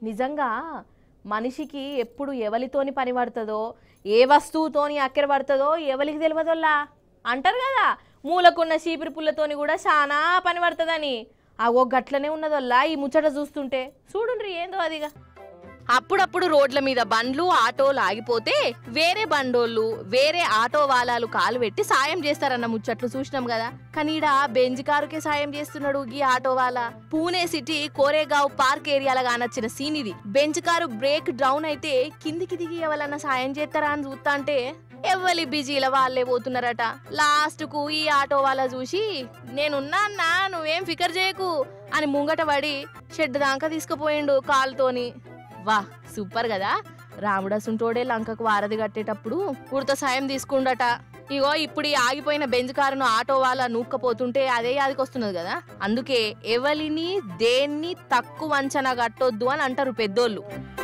నిజంగా మనిషికి ఎప్పుడు ఎవలితోని పని పడుతుందో ఏ వస్తువుతోని అక్కెర పడుతుందో ఎవరికి తెలియదోల్లా అంటారు కదా మూలకున్న చీపిరి పుల్లతోని కూడా చాలా పని పడుతుందని అగో గట్లనే ఉన్నదోల్లా ఈ ముచ్చట చూస్తుంటే చూడుండ్రి ఏందో అదిగా అప్పుడప్పుడు రోడ్ల మీద బండ్లు ఆటోలు ఆగిపోతే వేరే బండోళ్ళు వేరే ఆటో వాలాలు కాలు పెట్టి సాయం చేస్తారన్న ముచ్చట్లు చూసినాం కదా కానీ ఈడ బెంజ్ కారుకే సాయం చేస్తున్నాడు ఈ ఆటో వాళ్ళ పూణే సిటీ కోరేగావ్ పార్క్ ఏరియాలో కానొచ్చిన సీన్ ఇది బెంజ్ కారు బ్రేక్ డౌన్ అయితే కిందికి దిగి ఎవరన్నా సాయం చేస్తారా అని చూస్తా అంటే ఎవ్వలి బిజీల వాళ్ళే పోతున్నారట లాస్ట్ కు ఈ ఆటో వాళ్ళ చూసి నేనున్నా అన్నా నువ్వేం ఫికర్ చేయకు అని ముంగట పడి షెడ్ దాకా తీసుకుపోయిండు కాలుతోని వా సూపర్ కదా రాముడసుంటోడే లంకకు వారధి కట్టేటప్పుడు ఉడత సాయం తీసుకుండట ఇగో ఇప్పుడు ఈ ఆగిపోయిన బెంజ్ కారును ఆటో వాళ్ళ నూక్కపోతుంటే అదే యాదికొస్తున్నది కదా అందుకే ఎవలిని దేన్ని తక్కువ అంచనా కట్టొద్దు అని అంటారు పెద్దోళ్ళు